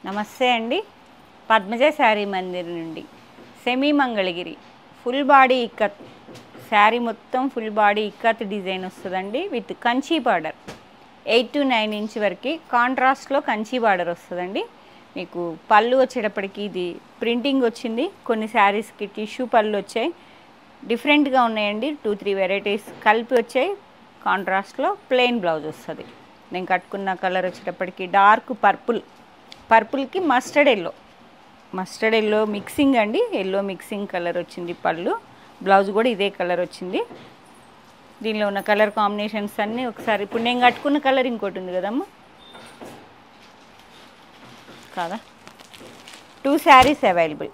నమస్తే అండి పద్మజ శారీ మందిర్ నుండి semi Mangalagiri full body ikkat saree మొత్తం ఫుల్ బాడీ ఇక్కత్ డిజైన్ వస్తుందండి with Kanchi border eight to nine inch వరకు కాంట్రాస్ట్లో కంచి బార్డర్ వస్తుందండి మీకు పళ్ళు వచ్చేటప్పటికి ఇది ప్రింటింగ్ వచ్చింది కొన్ని శారీస్కి టిష్యూ పళ్ళు వచ్చాయి డిఫరెంట్గా ఉన్నాయండి టూ త్రీ వెరైటీస్ కలిపి వచ్చాయి కాంట్రాస్ట్లో ప్లెయిన్ బ్లౌజ్ వస్తుంది నేను కట్టుకున్న కలర్ వచ్చేటప్పటికి డార్క్ పర్పుల్ పర్పుల్కి mustard yellow mustard yellow mixing అండి ఎల్లో మిక్సింగ్ కలర్ వచ్చింది పళ్ళు బ్లౌజ్ కూడా ఇదే కలర్ వచ్చింది దీనిలో ఉన్న కలర్ కాంబినేషన్స్ అన్నీ ఒకసారి ఇప్పుడు నేను కట్టుకున్న కలర్ ఇంకోటి ఉంది కదమ్మా కాదా టూ శారీస్ అవైలబుల్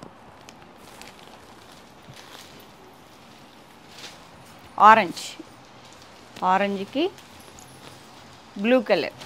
ఆరెంజ్ ఆరెంజ్కి బ్లూ కలర్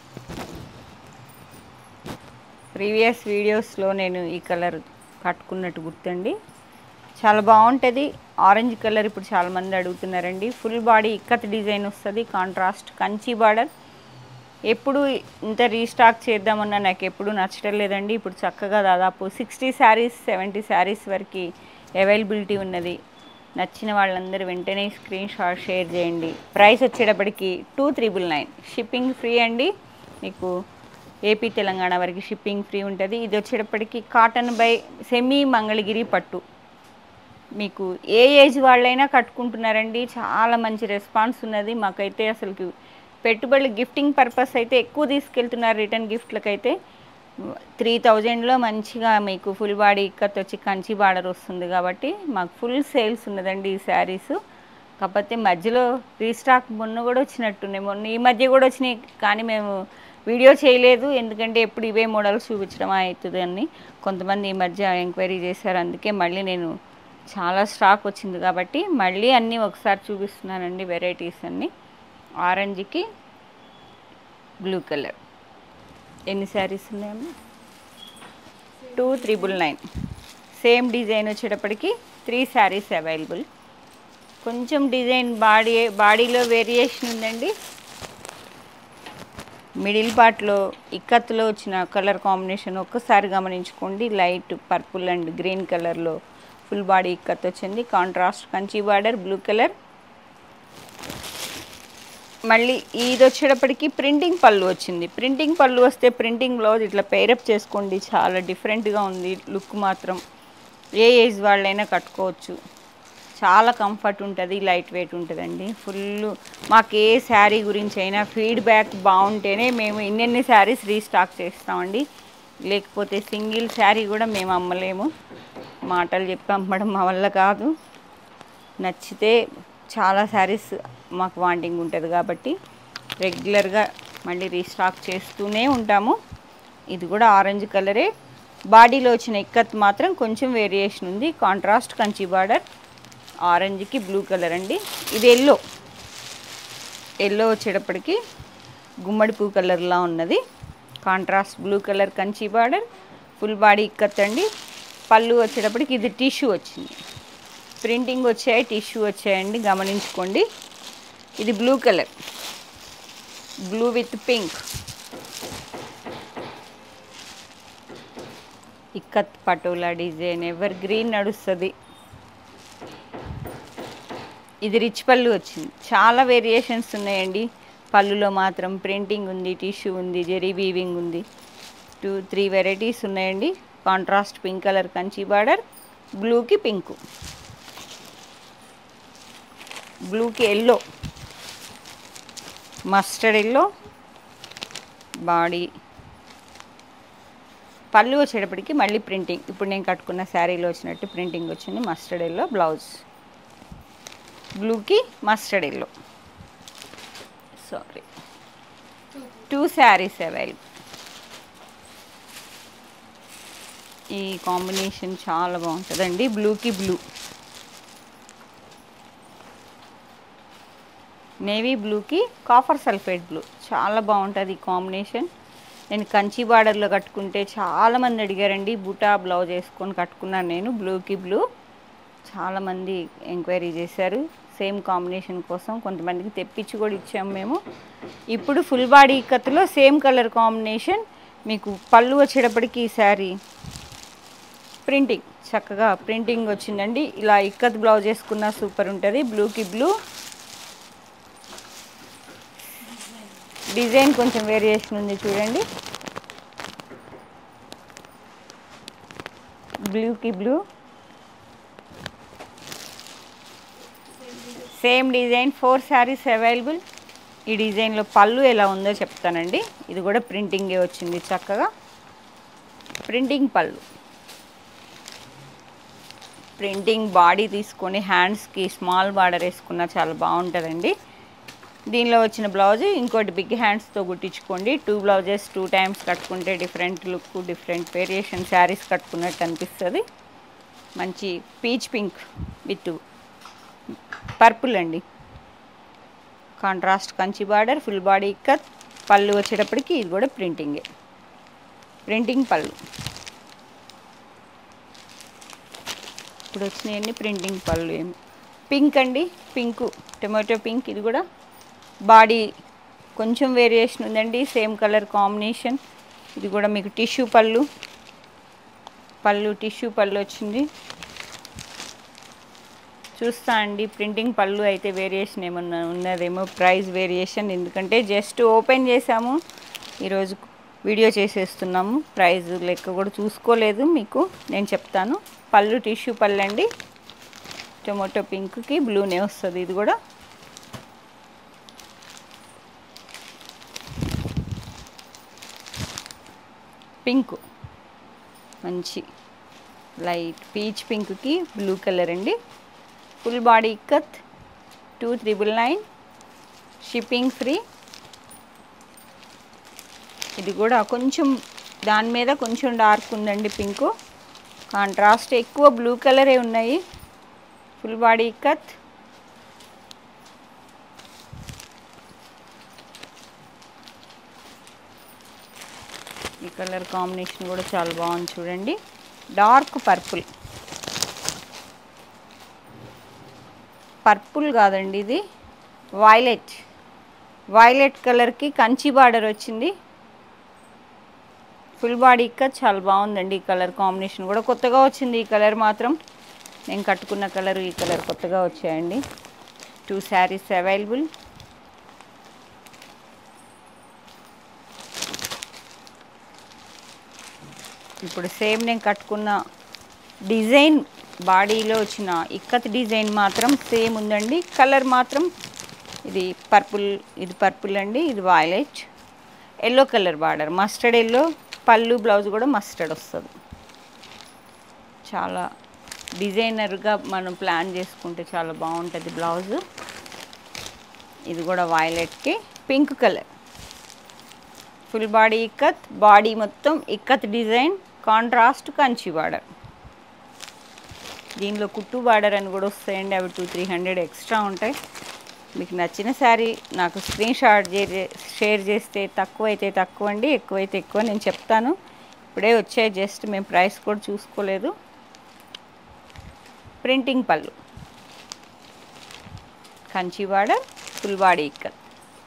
ప్రీవియస్ వీడియోస్లో నేను ఈ కలర్ కట్టుకున్నట్టు గుర్తండి చాలా బాగుంటుంది ఆరెంజ్ కలర్ ఇప్పుడు చాలామంది అడుగుతున్నారండి ఫుల్ బాడీ ఇక్కత్ డిజైన్ వస్తుంది కాంట్రాస్ట్ కంచి బార్డర్ ఎప్పుడు ఇంత రీస్టాక్ చేద్దామన్నా నాకు ఎప్పుడు నచ్చడం లేదండి ఇప్పుడు చక్కగా దాదాపు సిక్స్టీ శారీస్ సెవెంటీ శారీస్ వరకు అవైలబిలిటీ ఉన్నది నచ్చిన వాళ్ళందరూ వెంటనే స్క్రీన్ షాట్ షేర్ చేయండి ప్రైస్ వచ్చేటప్పటికి two triple nine shipping free అండి మీకు ఏపీ తెలంగాణ వరకు షిప్పింగ్ ఫ్రీ ఉంటుంది ఇది వచ్చేటప్పటికి కాటన్ బై సెమీ మంగళగిరి పట్టు మీకు ఏ ఏజ్ వాళ్ళైనా కట్టుకుంటున్నారండి చాలా మంచి రెస్పాన్స్ ఉన్నది మాకైతే అసలుకి పెట్టుబడులు గిఫ్టింగ్ పర్పస్ అయితే ఎక్కువ తీసుకెళ్తున్నారు రిటర్న్ గిఫ్ట్లకైతే త్రీ థౌజండ్లో మంచిగా మీకు ఫుల్ బాడీ ఇక్కత్ వచ్చి కంచి బార్డర్ వస్తుంది కాబట్టి మాకు ఫుల్ సేల్స్ ఉన్నదండి ఈ శారీస్ కాకపోతే మధ్యలో రీస్టాక్ మొన్న కూడా వచ్చినట్టున్నాయి మొన్న ఈ మధ్య కూడా వచ్చినాయి కానీ మేము వీడియో చేయలేదు ఎందుకంటే ఎప్పుడు ఇవే మోడల్స్ చూపించడం అవుతుంది అని కొంతమంది ఈ మధ్య ఎంక్వైరీ చేశారు అందుకే మళ్ళీ నేను చాలా స్టాక్ వచ్చింది కాబట్టి మళ్ళీ అన్నీ ఒకసారి చూపిస్తున్నానండి వెరైటీస్ అన్నీ ఆరెంజ్కి బ్లూ కలర్ ఎన్ని శారీస్ ఉన్నాయమ్మా two triple nine same design వచ్చేటప్పటికి త్రీ శారీస్ అవైలబుల్ కొంచెం డిజైన్ బాడీ బాడీలో వేరియేషన్ ఉందండి మిడిల్ పార్ట్లో ఇక్కత్తులో వచ్చిన కలర్ కాంబినేషన్ ఒక్కసారి గమనించుకోండి లైట్ పర్పుల్ అండ్ గ్రీన్ కలర్లో ఫుల్ బాడీ ఇక్కత్ వచ్చింది contrast Kanchi border blue colour మళ్ళీ ఇది వచ్చేటప్పటికి ప్రింటింగ్ పళ్ళు వచ్చింది ప్రింటింగ్ పళ్ళు వస్తే ప్రింటింగ్ బ్లౌజ్ ఇట్లా పేరప్ చేసుకోండి చాలా డిఫరెంట్గా ఉంది లుక్ మాత్రం ఏ ఏజ్ వాళ్ళైనా కట్టుకోవచ్చు చాలా కంఫర్ట్ ఉంటుంది లైట్ వెయిట్ ఉంటుందండి ఫుల్ మాకు ఏ శారీ గురించి అయినా ఫీడ్బ్యాక్ బాగుంటేనే మేము ఇన్నెన్ని శారీస్ రీస్టాక్ చేస్తామండి లేకపోతే సింగిల్ శారీ కూడా మేము అమ్మలేము మాటలు చెప్పి అమ్మడం మా వల్ల కాదు నచ్చితే చాలా శారీస్ మాకు వాంటింగ్ ఉంటుంది కాబట్టి రెగ్యులర్గా మళ్ళీ రీస్టాక్ చేస్తూనే ఉంటాము ఇది కూడా ఆరెంజ్ కలరే బాడీలో వచ్చిన ఇక్కత్ మాత్రం కొంచెం వేరియేషన్ ఉంది కాంట్రాస్ట్ కంచి బార్డర్ ఆరెంజ్కి బ్లూ కలర్ అండి ఇది ఎల్లో ఎల్లో వచ్చేటప్పటికి గుమ్మడి పూ కలర్లా ఉన్నది contrast blue colour Kanchi border full body ikkat అండి పళ్ళు వచ్చేటప్పటికి ఇది టిష్యూ వచ్చింది ప్రింటింగ్ వచ్చాయి టిష్యూ వచ్చాయండి గమనించుకోండి ఇది blue colour blue with pink ikkat patola design evergreen నడుస్తుంది ఇది రిచ్ పళ్ళు వచ్చింది చాలా వేరియేషన్స్ ఉన్నాయండి పళ్ళులో మాత్రం ప్రింటింగ్ ఉంది టిష్యూ ఉంది జెరీ వీవింగ్ ఉంది టూ త్రీ వెరైటీస్ ఉన్నాయండి contrast pink colour Kanchi border బ్లూకి పింక్ బ్లూకి ఎల్లో మస్టర్డ్ ఎల్లో బాడీ పళ్ళు వచ్చేటప్పటికి మళ్ళీ ప్రింటింగ్ ఇప్పుడు నేను కట్టుకున్న శారీలో వచ్చినట్టు ప్రింటింగ్ వచ్చింది మస్టర్డ్ ఎల్లో బ్లౌజ్ బ్లూకి mustard yellow saree two saris available ఈ కాంబినేషన్ చాలా బాగుంటుందండి బ్లూకి బ్లూ నేవీ బ్లూకి కాఫర్ సల్ఫేట్ బ్లూ చాలా బాగుంటుంది ఈ కాంబినేషన్ నేను కంచి బార్డర్లో కట్టుకుంటే చాలామంది అడిగారండి బూటా బ్లౌజ్ వేసుకొని కట్టుకున్నాను నేను బ్లూకి బ్లూ చాలామంది ఎంక్వైరీ చేశారు సేమ్ కాంబినేషన్ కోసం కొంతమందికి తెప్పించి కూడా ఇచ్చాము మేము ఇప్పుడు ఫుల్ బాడీ కత్తులో సేమ్ కలర్ కాంబినేషన్ మీకు పళ్ళు వచ్చేటప్పటికి ఈ శారీ ప్రింటింగ్ చక్కగా ప్రింటింగ్ వచ్చిందండి ఇలా ఇక్కత్ బ్లౌజ్ వేసుకున్న సూపర్ ఉంటుంది బ్లూకి బ్లూ డిజైన్ కొంచెం వేరియేషన్ ఉంది చూడండి బ్లూకి blue same design four sarees available ఈ డిజైన్లో పళ్ళు ఎలా ఉందో చెప్తానండి ఇది కూడా ప్రింటింగే వచ్చింది చక్కగా ప్రింటింగ్ పళ్ళు ప్రింటింగ్ బాడీ తీసుకొని హ్యాండ్స్కి స్మాల్ బార్డర్ వేసుకున్న చాలా బాగుంటుందండి దీనిలో వచ్చిన బ్లౌజ్ ఇంకోటి బిగ్ హ్యాండ్స్తో కుట్టించుకోండి టూ బ్లౌజెస్ టూ టైమ్స్ కట్టుకుంటే different look different variation sarees కట్టుకున్నట్టు అనిపిస్తుంది మంచి పీచ్ పింక్ విత్ పర్పుల్ అండి contrast Kanchi border full body ikkat పళ్ళు వచ్చేటప్పటికి ఇది కూడా ప్రింటింగే ప్రింటింగ్ పళ్ళు ఇప్పుడు వచ్చినాయన్ని ప్రింటింగ్ పళ్ళు ఏమి పింక్ అండి పింక్ టొమాటో పింక్ ఇది కూడా బాడీ కొంచెం వేరియేషన్ ఉందండి సేమ్ కలర్ కాంబినేషన్ ఇది కూడా మీకు టిష్యూ పళ్ళు పళ్ళు టిష్యూ పళ్ళు వచ్చింది చూస్తా అండి ప్రింటింగ్ పళ్ళు అయితే వేరియేషన్ ఏమన్నా ఉన్నదేమో ప్రైస్ వేరియేషన్ ఎందుకంటే జస్ట్ ఓపెన్ చేసాము ఈరోజు వీడియో చేసేస్తున్నాము ప్రైస్ లెక్క కూడా చూసుకోలేదు మీకు నేను చెప్తాను పళ్ళు టిష్యూ పళ్ళు అండి టొమాటో పింక్కి బ్లూనే వస్తుంది ఇది కూడా పింక్ మంచి లైట్ పీచ్ పింక్కి బ్లూ కలర్ అండి full body ikkat two triple nine shipping free ఇది కూడా కొంచెం దాని మీద కొంచెం డార్క్ ఉందండి పింక్ కాంట్రాస్ట్ ఎక్కువ బ్లూ కలరే ఉన్నాయి ఫుల్ బాడీ ఇక్కత్ ఈ కలర్ కాంబినేషన్ కూడా చాలా బాగుంది చూడండి డార్క్ పర్పుల్ పర్పుల్ కాదండి ఇది వైలెట్ వైలెట్ కలర్కి కంచి బార్డర్ వచ్చింది ఫుల్ బాడీ ఇంకా చాలా బాగుందండి ఈ కలర్ కాంబినేషన్ కూడా కొత్తగా వచ్చింది ఈ కలర్ మాత్రం నేను కట్టుకున్న కలర్ ఈ కలర్ కొత్తగా వచ్చాయండి టూ శారీస్ అవైలబుల్ ఇప్పుడు సేమ్ నేను కట్టుకున్న డిజైన్ బాడీలో వచ్చిన ఇక్కత్ డిజైన్ మాత్రం సేమ్ ఉందండి కలర్ మాత్రం ఇది పర్పుల్ ఇది పర్పుల్ అండి ఇది violet yellow colour border mustard yellow పళ్ళు బ్లౌజ్ కూడా మస్టర్డ్ వస్తుంది చాలా డిజైనర్గా మనం ప్లాన్ చేసుకుంటే చాలా బాగుంటుంది బ్లౌజ్ ఇది కూడా వైలెట్కి pink colour full body ikkat body మొత్తం ikkat design contrast Kanchi border దీనిలో కుట్టు బార్డర్ అని కూడా వస్తాయండి అవి టూ త్రీ హండ్రెడ్ ఎక్స్ట్రా ఉంటాయి మీకు నచ్చిన శారీ నాకు స్క్రీన్ షాట్ షేర్ చేస్తే తక్కువ అయితే తక్కువ అండి ఎక్కువైతే ఎక్కువ నేను చెప్తాను ఇప్పుడే వచ్చాయి జస్ట్ మేము ప్రైస్ కూడా చూసుకోలేదు ప్రింటింగ్ పళ్ళు Kanchi border full body ikkat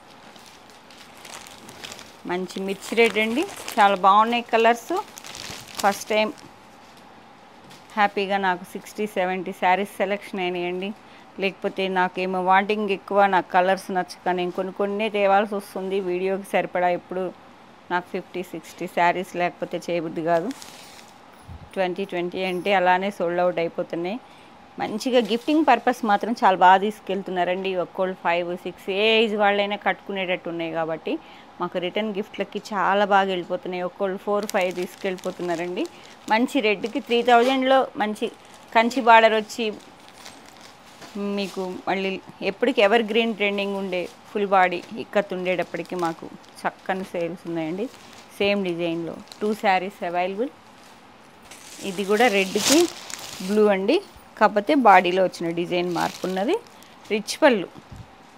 మంచి మిర్చి రెడ్ అండి చాలా బాగున్నాయి కలర్స్ ఫస్ట్ టైం హ్యాపీగా నాకు సిక్స్టీ సెవెంటీ శారీస్ సెలెక్షన్ అయినాయండి లేకపోతే నాకేమో వాంటింగ్ ఎక్కువ నాకు కలర్స్ నచ్చక నేను కొన్ని కొన్ని తేవాల్సి వస్తుంది వీడియోకి సరిపడా ఇప్పుడు నాకు ఫిఫ్టీ సిక్స్టీ శారీస్ లేకపోతే చేయబుద్ది కాదు ట్వంటీ ట్వంటీ అంటే అలానే సోల్డ్ అవుట్ అయిపోతున్నాయి మంచిగా గిఫ్టింగ్ పర్పస్ మాత్రం చాలా బాగా తీసుకెళ్తున్నారండి ఒక్కోళ్ళు ఫైవ్ సిక్స్ ఏ ఏజ్ వాళ్ళైనా కట్టుకునేటట్టు ఉన్నాయి కాబట్టి మాకు రిటర్న్ గిఫ్ట్లకి చాలా బాగా వెళ్ళిపోతున్నాయి ఒక్కోళ్ళు ఫోర్ ఫైవ్ తీసుకెళ్ళిపోతున్నారండి మంచి రెడ్కి త్రీ థౌజండ్లో మంచి కంచి బార్డర్ వచ్చి మీకు మళ్ళీ ఎప్పటికి ఎవర్ గ్రీన్ ట్రెండింగ్ ఉండే ఫుల్ బాడీ ఇక్కత్ ఉండేటప్పటికి మాకు చక్కని సేల్స్ ఉన్నాయండి సేమ్ డిజైన్లో టూ శారీస్ అవైలబుల్ ఇది కూడా రెడ్కి బ్లూ అండి కాకపోతే బాడీలో వచ్చిన డిజైన్ మార్పు ఉన్నది రిచ్ పళ్ళు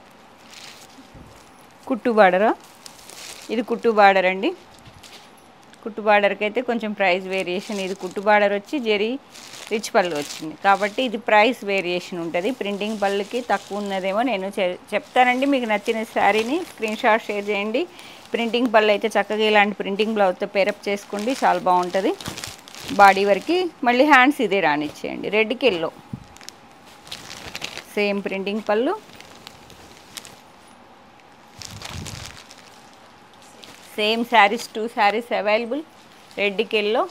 కుట్టు బార్డరా ఇది కుట్టు బార్డర్ అండి కుట్టు బార్డర్కి అయితే కొంచెం ప్రైస్ వేరియేషన్ ఇది కుట్టు బార్డర్ వచ్చి జెరీ రిచ్ పళ్ళు వచ్చింది కాబట్టి ఇది ప్రైస్ వేరియేషన్ ఉంటుంది ప్రింటింగ్ పళ్ళుకి తక్కువ ఉన్నదేమో నేను చె- చెప్తానండి మీకు నచ్చిన శారీని స్క్రీన్ షాట్ షేర్ చేయండి ప్రింటింగ్ పళ్ళు అయితే చక్కగా ఇలాంటి ప్రింటింగ్ బ్లౌజ్తో పేరప్ చేసుకోండి చాలా బాగుంటుంది బాడీ వరకు మళ్ళీ హ్యాండ్స్ ఇదే రానిచ్చేయండి రెడ్కి ఎల్లో సేమ్ ప్రింటింగ్ పళ్ళు same sarees two saris available రెడ్కి yellow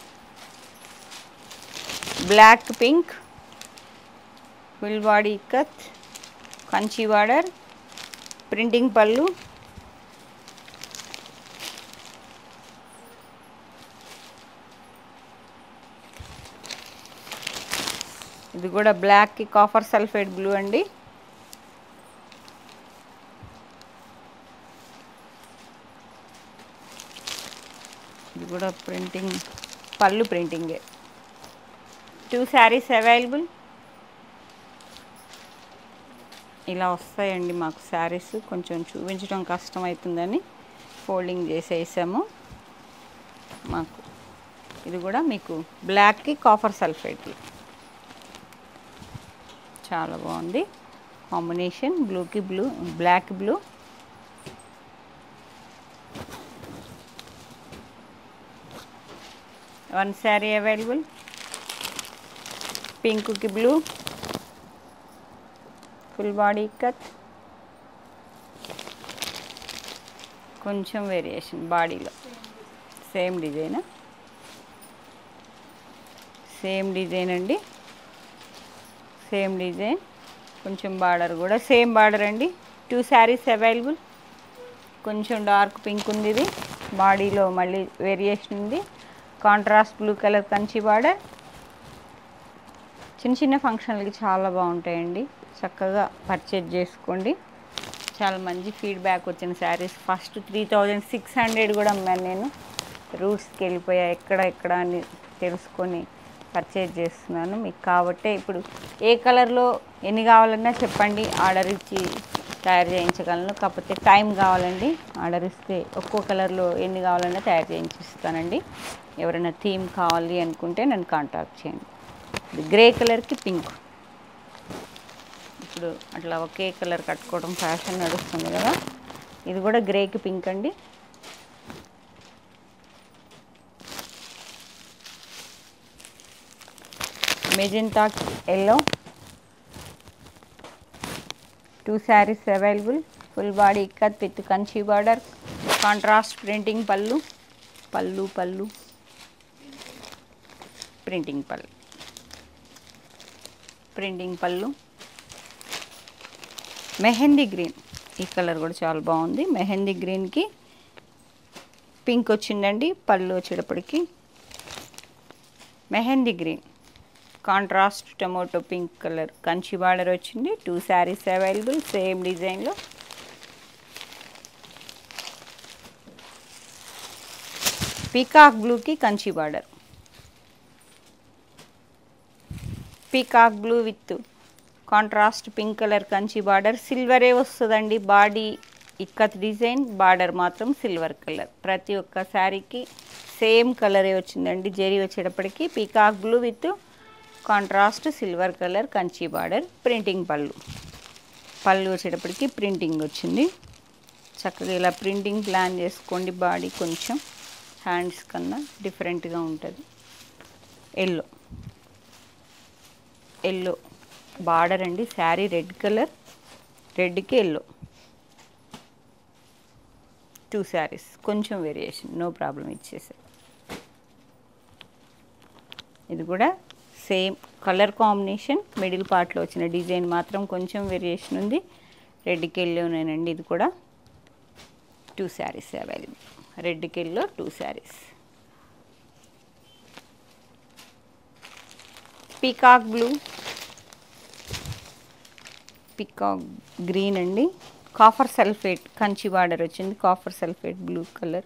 black pink full body ikkat Kanchi border printing పళ్ళు ఇది కూడా బ్లాక్కి కాఫర్ సల్ఫేట్ బ్లూ అండి ఇది కూడా ప్రింటింగ్ పళ్ళు ప్రింటింగే టూ శారీస్ అవైలబుల్ ఇలా వస్తాయండి మాకు శారీస్ కొంచెం చూపించడం కష్టం అవుతుందని ఫోల్డింగ్ చేసేసాము మాకు ఇది కూడా మీకు బ్లాక్కి కాఫర్ సల్ఫేట్ చాలా బాగుంది కాంబినేషన్ బ్లూకి blue black blue one saree available పింక్కి బ్లూ ఫుల్ బాడీ కట్ కొంచెం వేరియేషన్ బాడీలో సేమ్ డిజైన్ సేమ్ డిజైన్ అండి సేమ్ డిజైన్ కొంచెం బార్డర్ కూడా సేమ్ బార్డర్ అండి టూ శారీస్ అవైలబుల్ కొంచెం డార్క్ పింక్ ఉంది ఇది బాడీలో మళ్ళీ వేరియేషన్ ఉంది contrast blue colour Kanchi border చిన్న చిన్న ఫంక్షన్లకి చాలా బాగుంటాయండి చక్కగా పర్చేజ్ చేసుకోండి చాలా మంచి ఫీడ్బ్యాక్ వచ్చిన sarees first three thousand six hundred కూడా అమ్మాను నేను రూట్స్కి వెళ్ళిపోయా ఎక్కడ ఎక్కడ అని తెలుసుకొని పర్చేజ్ చేస్తున్నాను మీకు కాబట్టే ఇప్పుడు ఏ కలర్లో ఎన్ని కావాలన్నా చెప్పండి ఆర్డర్ ఇచ్చి తయారు చేయించగలను కాకపోతే టైం కావాలండి ఆర్డర్ ఇస్తే ఒక్కో కలర్లో ఎన్ని కావాలన్నా తయారు చేయించిస్తానండి ఎవరైనా థీమ్ కావాలి అనుకుంటే నన్ను కాంటాక్ట్ చేయండి ఇది గ్రే కలర్కి పింక్ ఇప్పుడు అట్లా ఒకే కలర్ కట్టుకోవడం ఫ్యాషన్ నడుస్తుంది కదా ఇది కూడా గ్రేకి పింక్ అండి magenta yellow two saris available full body ikkat with Kanchi border contrast printing పళ్ళు పళ్ళు పళ్ళు ప్రింటింగ్ పళ్ళు ప్రింటింగ్ పళ్ళు మెహందీ గ్రీన్ ఈ కలర్ కూడా చాలా బాగుంది మెహందీ గ్రీన్కి పింక్ వచ్చిందండి పళ్ళు వచ్చేటప్పటికి mehendi green contrast tomato pink colour Kanchi border వచ్చింది టూ శారీస్ అవైలబుల్ సేమ్ డిజైన్లో పీకాక్ బ్లూకి Kanchi border peacock blue with contrast pink colour Kanchi border సిల్వరే వస్తుందండి బాడీ ఇక్కత్ డిజైన్ బార్డర్ మాత్రం సిల్వర్ కలర్ ప్రతి ఒక్క శారీకి సేమ్ కలరే వచ్చిందండి జెరీ వచ్చేటప్పటికి peacock blue with contrast silver colour Kanchi border printing పళ్ళు పళ్ళు వచ్చేటప్పటికి ప్రింటింగ్ వచ్చింది చక్కగా ఇలా ప్రింటింగ్ ప్లాన్ చేసుకోండి బాడీ కొంచెం హ్యాండ్స్ కన్నా డిఫరెంట్గా ఉంటుంది ఎల్లో ఎల్లో బార్డర్ అండి శారీ రెడ్ కలర్ రెడ్కి ఎల్లో టూ శారీస్ కొంచెం వేరియేషన్ నో ప్రాబ్లం ఇచ్చేసారు ఇది కూడా సేమ్ కలర్ కాంబినేషన్ మిడిల్ పార్ట్లో వచ్చిన డిజైన్ మాత్రం కొంచెం వేరియేషన్ ఉంది రెడ్కి ఎల్లోనేనండి ఇది కూడా టూ శారీస్ అవైలబుల్ రెడ్కి yellow two sarees peacock blue peacock green అండి కాఫర్ సల్ఫేట్ కంచి బార్డర్ వచ్చింది copper sulphate blue colour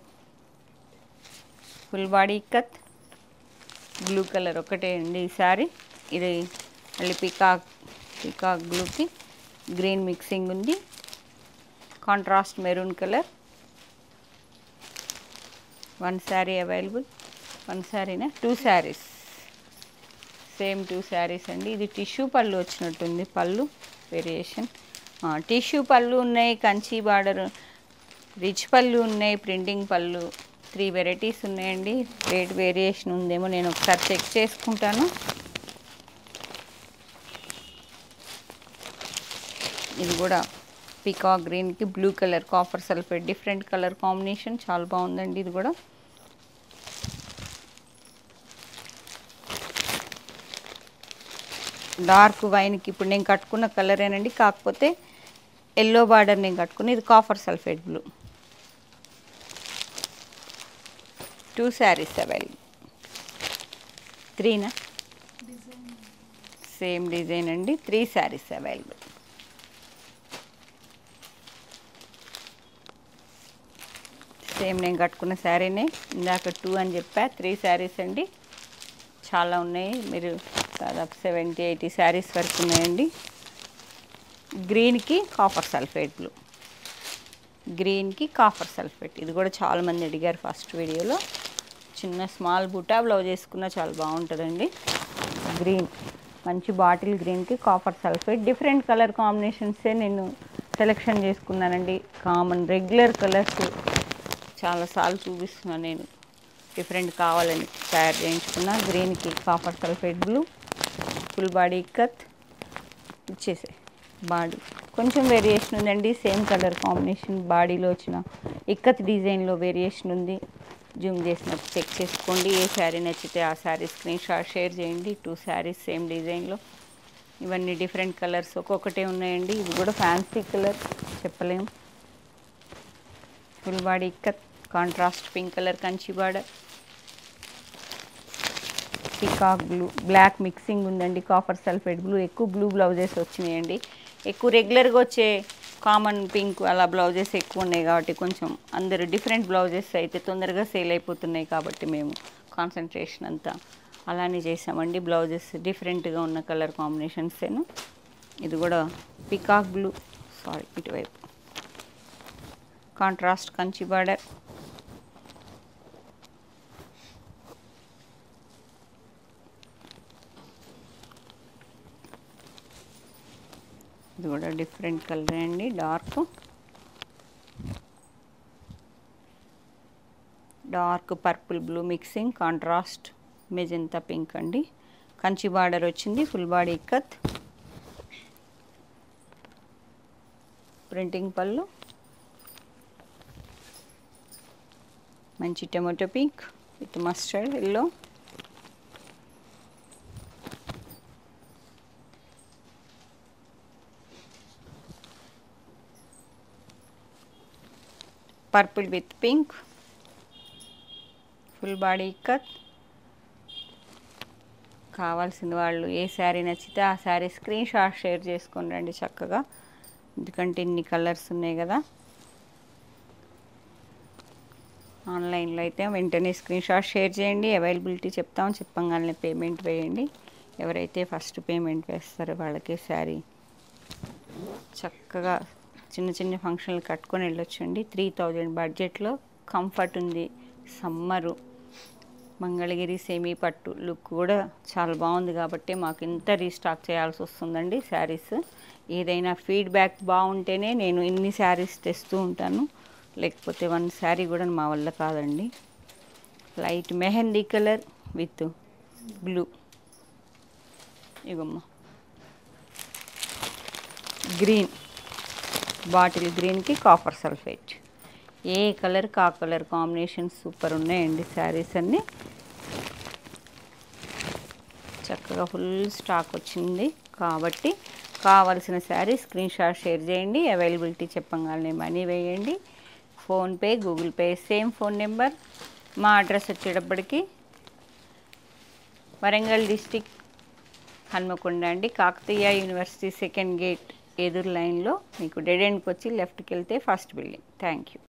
full body ikkat blue colour ఒకటే అండి ఈ సారీ ఇది మళ్ళీ పికాక్ పికాక్ బ్లూకి గ్రీన్ మిక్సింగ్ ఉంది contrast maroon colour one saree available one శారీనా two saris same two sarees అండి ఇది టిష్యూ పళ్ళు వచ్చినట్టుంది పళ్ళు వేరియేషన్ టిష్యూ పళ్ళు ఉన్నాయి కంచి బార్డర్ రిచ్ పళ్ళు ఉన్నాయి ప్రింటింగ్ పళ్ళు త్రీ వెరైటీస్ ఉన్నాయండి రేట్ వేరియేషన్ ఉందేమో నేను ఒకసారి చెక్ చేసుకుంటాను ఇది కూడా పికాక్ గ్రీన్కి blue colour copper sulphate different colour combination చాలా బాగుందండి ఇది కూడా డార్క్ వైన్కి ఇప్పుడు నేను కట్టుకున్న కలరేనండి కాకపోతే ఎల్లో బార్డర్ నేను కట్టుకున్న ఇది copper sulphate blue two saris available త్రీనా సేమ్ డిజైన్ అండి త్రీ శారీస్ అవైలబుల్ సేమ్ నేను కట్టుకున్న శారీనే ఇందాక టూ అని చెప్పా త్రీ శారీస్ అండి చాలా ఉన్నాయి మీరు దాదాపు సెవెంటీ ఎయిటీ శారీస్ వరకు ఉన్నాయండి గ్రీన్కి కాఫర్ సల్ఫేట్ బ్లూ గ్రీన్కి కాఫర్ సల్ఫేట్ ఇది కూడా చాలామంది అడిగారు ఫస్ట్ వీడియోలో చిన్న స్మాల్ బుటా బ్లౌజ్ వేసుకున్నా చాలా బాగుంటుందండి గ్రీన్ మంచి బాటిల్ గ్రీన్కి కాఫర్ సల్ఫేట్ డిఫరెంట్ కలర్ కాంబినేషన్సే నేను సెలెక్షన్ చేసుకున్నానండి కామన్ రెగ్యులర్ కలర్స్ చాలాసార్లు చూపిస్తున్నాను నేను డిఫరెంట్ కావాలని తయారు చేయించుకున్న గ్రీన్కి copper sulphate blue full body ikat ఇచ్చేసే బాడీ కొంచెం వేరియేషన్ ఉందండి సేమ్ కలర్ కాంబినేషన్ బాడీలో వచ్చిన ఇక్కత్ డిజైన్లో వేరియేషన్ ఉంది జూమ్ చేసినప్పుడు చెక్ చేసుకోండి ఏ శారీ నచ్చితే ఆ శారీ స్క్రీన్ షాట్ షేర్ చేయండి టూ శారీస్ సేమ్ డిజైన్లో ఇవన్నీ డిఫరెంట్ కలర్స్ ఒక్కొక్కటే ఉన్నాయండి ఇవి కూడా ఫ్యాన్సీ కలర్ చెప్పలేము full body ikat contrast pink colour Kanchi border peacock blue black mixing ఉందండి కాఫర్ సల్ఫేట్ బ్లూ ఎక్కువ బ్లూ బ్లౌజెస్ వచ్చినాయండి ఎక్కువ రెగ్యులర్గా వచ్చే కామన్ పింక్ అలా బ్లౌజెస్ ఎక్కువ ఉన్నాయి కాబట్టి కొంచెం అందరు డిఫరెంట్ బ్లౌజెస్ అయితే తొందరగా సేల్ అయిపోతున్నాయి కాబట్టి మేము కాన్సన్ట్రేషన్ అంతా అలానే చేసామండి బ్లౌజెస్ డిఫరెంట్గా ఉన్న కలర్ కాంబినేషన్స్ ఏను ఇది కూడా పికాక్ బ్లూ సారీ ఇటువైపు కాంట్రాస్ట్ కంచి బార్డర్ ఇది కూడా డిఫరెంట్ కలర్ అండి dark dark purple blue mixing contrast magenta pink అండి కంచి బార్డర్ వచ్చింది ఫుల్ బాడీ ఇక్కత్ ప్రింటింగ్ పళ్ళు మంచి tomato pink with mustard yellow purple with pink full body ikat కావాల్సిన వాళ్ళు ఏ శారీ నచ్చితే ఆ శారీ స్క్రీన్ షాట్ షేర్ చేసుకొని రండి చక్కగా ఎందుకంటే ఇన్ని కలర్స్ ఉన్నాయి కదా ఆన్లైన్లో అయితే వెంటనే స్క్రీన్ షాట్ షేర్ చేయండి అవైలబిలిటీ చెప్తాం చెప్పంగానే పేమెంట్ వేయండి ఎవరైతే ఫస్ట్ పేమెంట్ వేస్తారో వాళ్ళకే శారీ చక్కగా చిన్న చిన్న ఫంక్షన్లు కట్టుకొని వెళ్ళొచ్చండి త్రీ థౌజండ్ బడ్జెట్లో కంఫర్ట్ ఉంది సమ్మరు మంగళగిరి సెమీ పట్టు లుక్ కూడా చాలా బాగుంది కాబట్టి మాకు ఇంత రీస్టాక్ చేయాల్సి వస్తుందండి శారీస్ ఏదైనా ఫీడ్బ్యాక్ బాగుంటేనే నేను ఇన్ని శారీస్ తెస్తూ ఉంటాను లేకపోతే వన్ శారీ కూడా మా వల్ల కాదండి light mehndi colour with blue ఇగమ్మా గ్రీన్ బాటిల్ గ్రీన్కి కాపర్ సల్ఫేట్ ఏ కలర్ కా కలర్ కాంబినేషన్ సూపర్ ఉన్నాయండి శారీస్ అన్నీ చక్కగా ఫుల్ స్టాక్ వచ్చింది కాబట్టి కావాల్సిన శారీ స్క్రీన్ షాట్ షేర్ చేయండి అవైలబిలిటీ చెప్పగానే మనీ వేయండి PhonePe Google Pay same phone number మా అడ్రస్ వచ్చేటప్పటికి వరంగల్ డిస్టిక్ హన్మకొండ అండి కాకతీయ యూనివర్సిటీ సెకండ్ గేట్ ఎదురు లైన్లో మీకు డెడ్ ఎండ్కి వచ్చి లెఫ్ట్కి వెళ్తే ఫస్ట్ బిల్డింగ్ థ్యాంక్ యూ